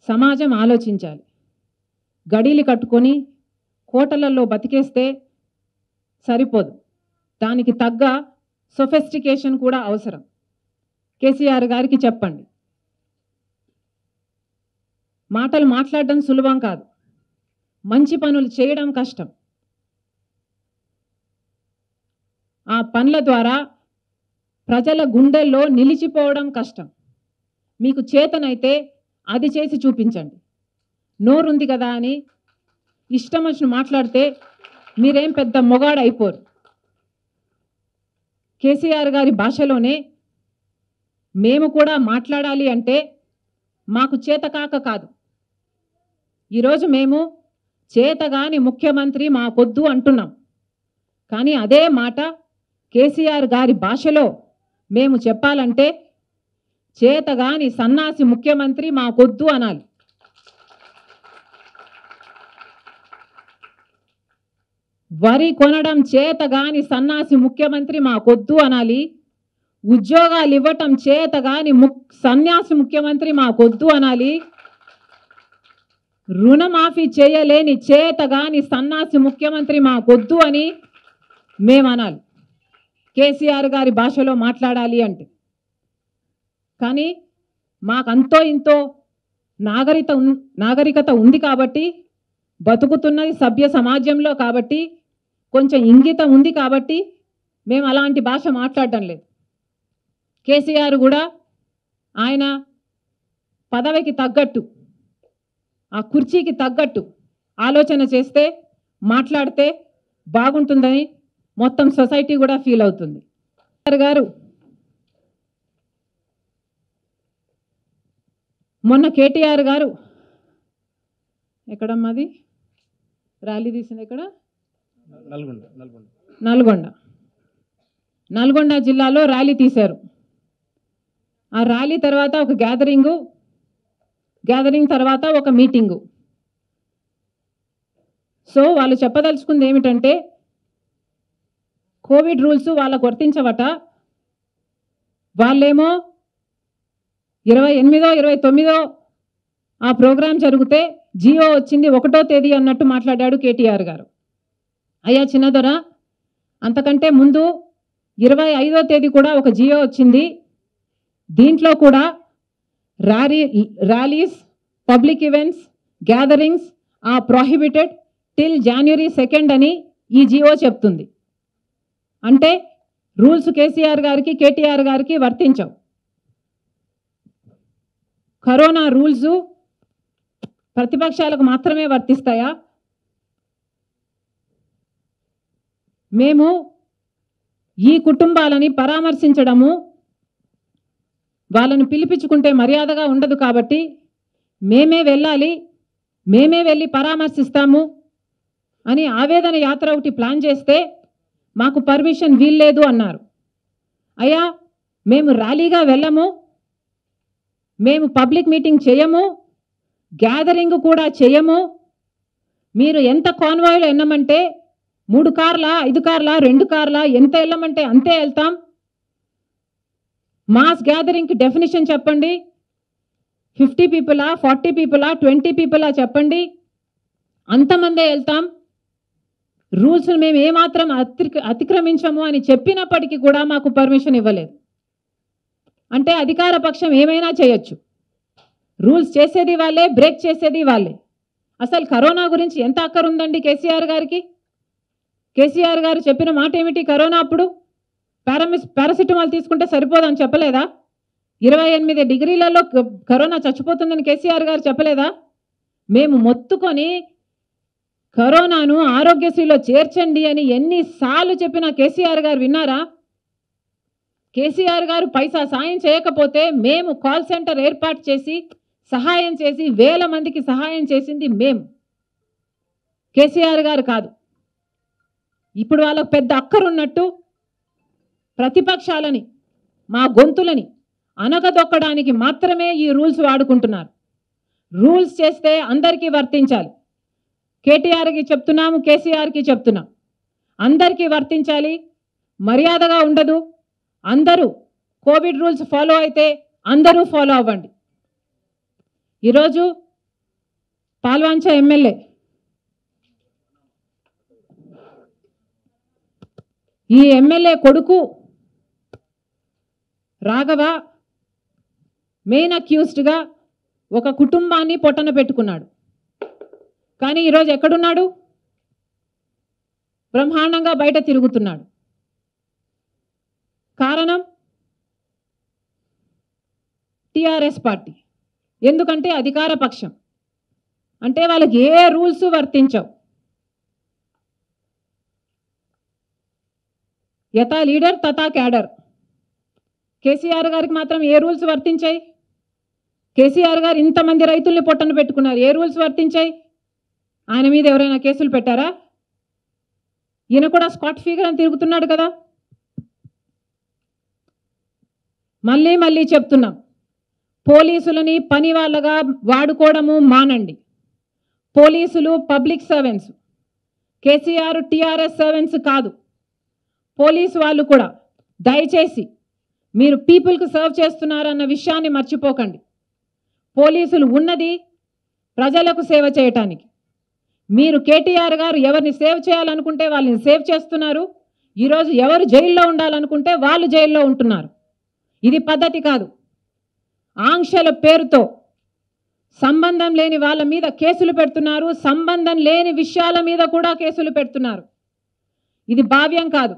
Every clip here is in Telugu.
సమాజం ఆలోచించాలి గడీలు కట్టుకొని కోటలలో బతికేస్తే సరిపోదు దానికి తగ్గ సొఫెస్టికేషన్ కూడా అవసరం కేసీఆర్ గారికి చెప్పండి మాటలు మాట్లాడడం సులభం కాదు మంచి పనులు చేయడం కష్టం ఆ పనుల ద్వారా ప్రజల గుండెల్లో నిలిచిపోవడం కష్టం మీకు చేతనైతే అది చేసి చూపించండి నోరుంది కదా అని ఇష్టం వచ్చిన మాట్లాడితే మీరేం పెద్ద మొగాడు అయిపోరు కేసీఆర్ గారి భాషలోనే మేము కూడా మాట్లాడాలి అంటే మాకు చేతకాక కాదు ఈరోజు మేము చేతగాని ముఖ్యమంత్రి మాకొద్దు అంటున్నాం కానీ అదే మాట కేసీఆర్ గారి భాషలో మేము చెప్పాలంటే చేతగాని సన్నాసి ముఖ్యమంత్రి మాకొద్దు అనాలి వరి కొనడం చేతగాని సన్నాసి ముఖ్యమంత్రి మాకొద్దు అనాలి ఉద్యోగాలు ఇవ్వటం చేతగాని ముక్ సన్యాసి ముఖ్యమంత్రి మాకొద్దు అనాలి రుణమాఫీ చేయలేని చేతగాని సన్నాసి ముఖ్యమంత్రి మాకొద్దు అని మేము అనాలి కేసీఆర్ గారి భాషలో మాట్లాడాలి అంటే కానీ మాకంతో ఇంతో నాగరికత ఉన్- నాగరికత ఉంది కాబట్టి బతుకుతున్నది సభ్య సమాజంలో కాబట్టి కొంచెం ఇంగితం ఉంది కాబట్టి మేము అలాంటి భాష మాట్లాడటం లేదు కేసీఆర్ కూడా ఆయన పదవికి తగ్గట్టు ఆ కుర్చీకి తగ్గట్టు ఆలోచన చేస్తే మాట్లాడితే బాగుంటుందని మొత్తం సొసైటీ కూడా ఫీల్ అవుతుంది కేసీఆర్ గారు మొన్న కేటీఆర్ గారు ఎక్కడమ్మది ర్యాలీ తీసింది ఎక్కడ నల్గొండ నల్గొండ నల్గొండ నల్గొండ జిల్లాలో ర్యాలీ తీశారు ఆ ర్యాలీ తర్వాత ఒక గ్యాదరింగు గ్యాదరింగ్ తర్వాత ఒక మీటింగు సో వాళ్ళు చెప్పదలుచుకుంది ఏమిటంటే కోవిడ్ రూల్స్ వాళ్ళకు వర్తించవట వాళ్ళేమో ఇరవై ఎనిమిదో ఇరవై తొమ్మిదో ఆ ప్రోగ్రాం జరిగితే జియో వచ్చింది ఒకటో తేదీ అన్నట్టు మాట్లాడాడు కేటీఆర్ గారు అయ్యా చిన్నదొర అంతకంటే ముందు ఇరవై ఐదో తేదీ కూడా ఒక జియో వచ్చింది దీంట్లో కూడా rally rallies public events gatherings ఆ ప్రొహిబిటెడ్ టిల్ జనవరి సెకండ్ అని ఈ జియో చెప్తుంది అంటే రూల్స్ కేసీఆర్ గారికి కేటీఆర్ గారికి వర్తించవు కరోనా రూల్స్ ప్రతిపక్షాలకు మాత్రమే వర్తిస్తాయా మేము ఈ కుటుంబాలని పరామర్శించడము వాళ్ళను పిలిపించుకుంటే మర్యాదగా ఉండదు కాబట్టి మేమే వెళ్ళాలి మేమే వెళ్ళి పరామర్శిస్తాము అని ఆవేదన యాత్ర ఒకటి ప్లాన్ చేస్తే మాకు పర్మిషన్ వీల్లేదు అన్నారు అయ్యా మేము ర్యాలీగా వెళ్ళము మేము పబ్లిక్ మీటింగ్ చేయము గ్యాదరింగ్ కూడా చేయము మీరు ఎంత కాన్వాయ్లో ఎన్నమంటే మూడు కార్లా ఐదు కార్లా రెండు కార్లా ఎంత వెళ్ళమంటే అంతే వెళ్తాం మాస్ గ్యాదరింగ్కి డెఫినేషన్ చెప్పండి ఫిఫ్టీ పీపులా ఫార్టీ పీపులా ట్వంటీ పీపులా చెప్పండి అంతమందే వెళ్తాం రూల్స్ మేము ఏమాత్రం అతి అతిక్రమించము అని చెప్పినప్పటికీ కూడా మాకు పర్మిషన్ ఇవ్వలేదు అంటే అధికార పక్షం ఏమైనా చేయొచ్చు రూల్స్ చేసేది వాళ్ళే బ్రేక్ చేసేది వాళ్ళే అసలు కరోనా గురించి ఎంత అక్కరుందండి కేసీఆర్ గారికి కేసీఆర్ గారు చెప్పిన మాట ఏమిటి కరోనా అప్పుడు పారామిస్ పారాసిటమాల్ తీసుకుంటే సరిపోదని చెప్పలేదా ఇరవై ఎనిమిది డిగ్రీలలో క- కరోనా చచ్చిపోతుందని కేసీఆర్ గారు చెప్పలేదా మేము మొత్తుకొని కరోనాను ఆరోగ్యశ్రీలో చేర్చండి అని ఎన్నిసార్లు చెప్పినా కేసీఆర్ గారు విన్నారా కేసీఆర్ గారు పైసా సాయం చేయకపోతే మేము కాల్ సెంటర్ ఏర్పాటు చేసి సహాయం చేసి వేల మందికి సహాయం చేసింది మేము కేసీఆర్ గారు కాదు ఇప్పుడు వాళ్ళకు పెద్ద అక్కరున్నట్టు ప్రతిపక్షాలని మా గొంతులని అనగదొక్కడానికి మాత్రమే ఈ రూల్స్ వాడుకుంటున్నారు రూల్స్ చేస్తే అందరికీ వర్తించాలి కేటీఆర్కి చెప్తున్నాము కేసీఆర్కి చెప్తున్నాం అందరికీ వర్తించాలి మర్యాదగా ఉండదు అందరూ కోవిడ్ రూల్స్ ఫాలో అయితే అందరూ ఫాలో అవ్వండి ఈరోజు పాల్వాంచ ఎమ్మెల్యే ఈ ఎమ్మెల్యే కొడుకు రాఘవ మెయిన్ అక్యూస్డ్గా ఒక కుటుంబాన్ని పొట్టన పెట్టుకున్నాడు కానీ ఈరోజు ఎక్కడున్నాడు బ్రహ్మాండంగా బయట తిరుగుతున్నాడు కారణం టిఆర్ఎస్ పార్టీ ఎందుకంటే అధికార పక్షం అంటే వాళ్ళకి ఏ రూల్స్ వర్తించవు యథా లీడర్ తథా క్యాడర్ కేసీఆర్ గారికి మాత్రం ఏ రూల్స్ వర్తించాయి కేసీఆర్ గారు ఇంతమంది రైతుల్ని పొట్టన పెట్టుకున్నారు ఏ రూల్స్ వర్తించాయి ఆయన మీద ఎవరైనా కేసులు పెట్టారా ఈయన కూడా స్కాట్ ఫిగర్ అని తిరుగుతున్నాడు కదా మళ్ళీ మళ్ళీ చెప్తున్నాం పోలీసులని పని వాళ్ళగా వాడుకోవడము మానండి పోలీసులు public servants KCR TRS servants కాదు పోలీసు వాళ్ళు కూడా దయచేసి మీరు పీపుల్కి సర్వ్ చేస్తున్నారన్న విషయాన్ని మర్చిపోకండి పోలీసులు ఉన్నది ప్రజలకు సేవ చేయటానికి మీరు కేటీఆర్ గారు ఎవరిని సేవ్ చేయాలనుకుంటే వాళ్ళని సేవ్ చేస్తున్నారు ఈరోజు ఎవరు జైల్లో ఉండాలనుకుంటే వాళ్ళు జైల్లో ఉంటున్నారు ఇది పద్ధతి కాదు ఆంక్షల పేరుతో సంబంధం లేని వాళ్ళ మీద కేసులు పెడుతున్నారు సంబంధం లేని విషయాల మీద కూడా కేసులు పెడుతున్నారు ఇది భావ్యం కాదు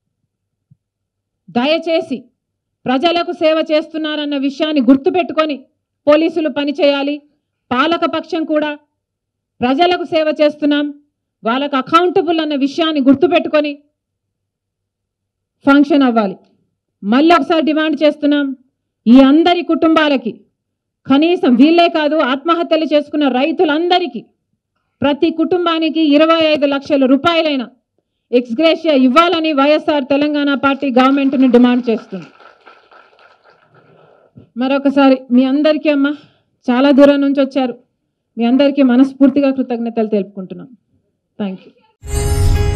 దయచేసి ప్రజలకు సేవ చేస్తున్నారన్న విషయాన్ని గుర్తుపెట్టుకొని పోలీసులు పనిచేయాలి పాలకపక్షం కూడా ప్రజలకు సేవ చేస్తున్నాం వాళ్ళకు అకౌంటబుల్ అన్న విషయాన్ని గుర్తుపెట్టుకొని ఫంక్షన్ అవ్వాలి మళ్ళీ ఒకసారి డిమాండ్ చేస్తున్నాం ఈ అందరి కుటుంబాలకి కనీసం వీళ్ళే కాదు ఆత్మహత్యలు చేసుకున్న రైతులందరికీ ప్రతి కుటుంబానికి ఇరవై ఐదు లక్షల రూపాయలైన ఎక్స్గ్రేషియా ఇవ్వాలని వైఎస్ఆర్ తెలంగాణ పార్టీ గవర్నమెంట్ని డిమాండ్ చేస్తుంది మరొకసారి మీ అందరికీ అమ్మ చాలా దూరం నుంచి వచ్చారు మీ అందరికీ మనస్ఫూర్తిగా కృతజ్ఞతలు తెలుపుకుంటున్నాం థ్యాంక్ యూ